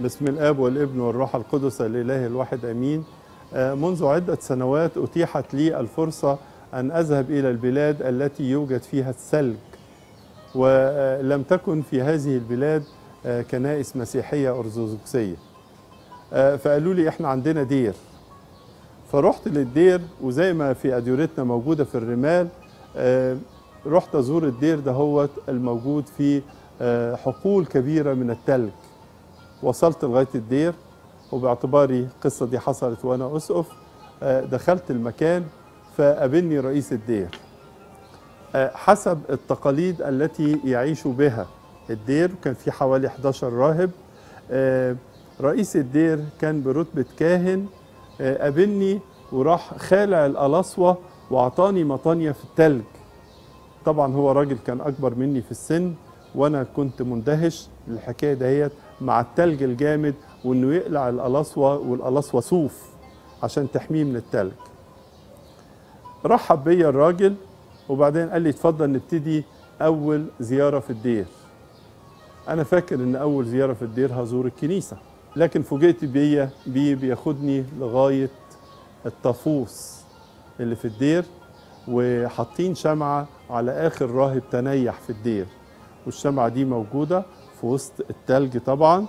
بسم الاب والابن والروح القدس الاله الواحد امين آه، منذ عده سنوات اتيحت لي الفرصه ان اذهب الى البلاد التي يوجد فيها الثلج ولم تكن في هذه البلاد آه، كنائس مسيحيه ارثوذكسيه آه، فقالوا لي احنا عندنا دير فرحت للدير وزي ما في اديورتنا موجوده في الرمال آه، رحت ازور الدير دهوت الموجود فيه آه، حقول كبيره من التلج وصلت لغايه الدير وباعتباري القصه دي حصلت وانا اسقف آه، دخلت المكان فقابلني رئيس الدير آه، حسب التقاليد التي يعيش بها الدير كان في حوالي 11 راهب آه، رئيس الدير كان برتبة كاهن آه، قابلني وراح خالع القلاصوة وأعطاني مطانية في التلج طبعا هو راجل كان أكبر مني في السن وأنا كنت مندهش للحكاية دهيت مع التلج الجامد وإنه يقلع القلاصوة والقلاصوة صوف عشان تحميه من التلج رحب بيا الراجل وبعدين قال لي اتفضل نبتدي أول زيارة في الدير أنا فاكر إن أول زيارة في الدير هزور الكنيسة لكن فوجئت بيا بيه بياخدني لغاية الطافوس اللي في الدير وحاطين شمعة على آخر راهب تنيح في الدير والشمعة دي موجودة في وسط التلج طبعا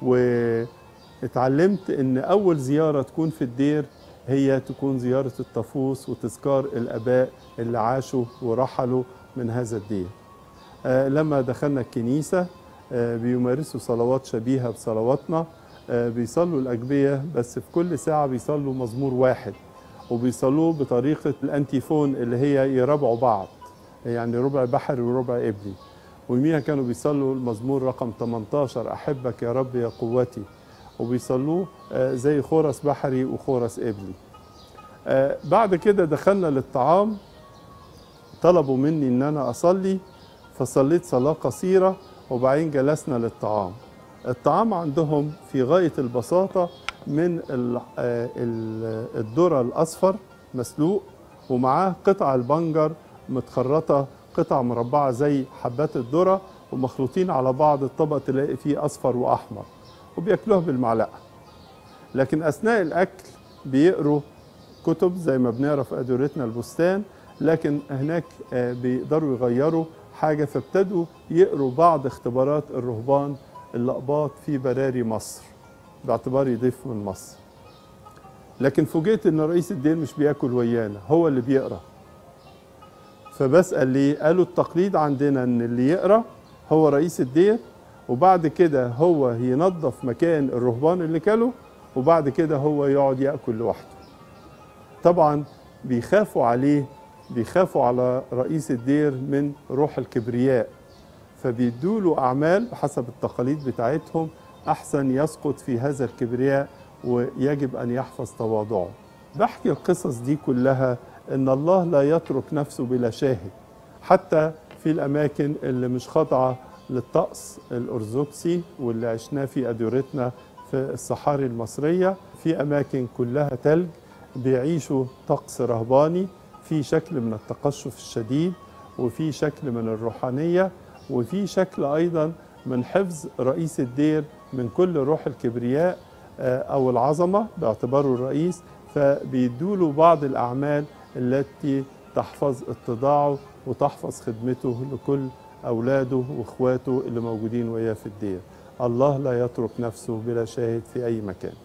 واتعلمت إن أول زيارة تكون في الدير هي تكون زيارة الطافوس وتذكار الآباء اللي عاشوا ورحلوا من هذا الدير آه، لما دخلنا الكنيسة آه، بيمارسوا صلوات شبيهة بصلواتنا آه، بيصلوا الأجبية بس في كل ساعة بيصلوا مزمور واحد وبيصلوه بطريقة الأنتيفون اللي هي يربعوا بعض يعني ربع بحري وربع إبلي ويوميها كانوا بيصلوا المزمور رقم 18 أحبك يا رب يا قوتي وبيصلوه آه، زي خورس بحري وخورس إبلي آه، بعد كده دخلنا للطعام طلبوا مني ان انا اصلي فصليت صلاه قصيره وبعدين جلسنا للطعام الطعام عندهم في غايه البساطه من ال- آه، ال- الذره الاصفر مسلوق ومعاه قطع البنجر متخرطه قطع مربعه زي حبات الذره ومخلوطين على بعض الطبق تلاقي فيه اصفر واحمر وبياكلوها بالمعلقه لكن اثناء الاكل بيقروا كتب زي ما بنقرا في ادورتنا البستان لكن هناك آه، بيقدروا يغيروا حاجه فابتدوا يقروا بعض اختبارات الرهبان اللقباط في براري مصر باعتباري ضيف من مصر لكن فوجئت ان رئيس الدين مش بياكل ويانا هو اللي بيقرا فبسال ليه قالوا التقليد عندنا ان اللي يقرا هو رئيس الدير وبعد كده هو ينظف مكان الرهبان اللي كلوا وبعد كده هو يقعد ياكل لوحده طبعا بيخافوا عليه بيخافوا على رئيس الدير من روح الكبرياء فبيدوا له اعمال بحسب التقاليد بتاعتهم احسن يسقط في هذا الكبرياء ويجب ان يحفظ تواضعه بحكي القصص دي كلها ان الله لا يترك نفسه بلا شاهد حتى في الاماكن اللي مش خاضعه للطقس الارثوذكسي واللي عشناه في اديورتنا في الصحاري المصريه في اماكن كلها تلج بيعيشوا طقس رهباني في شكل من التقشف الشديد وفي شكل من الروحانيه وفي شكل ايضا من حفظ رئيس الدير من كل روح الكبرياء آه، او العظمه باعتباره الرئيس فبيدوله بعض الاعمال التي تحفظ اتضاعه وتحفظ خدمته لكل اولاده واخواته اللي موجودين وياه في الدير الله لا يترك نفسه بلا شاهد في اي مكان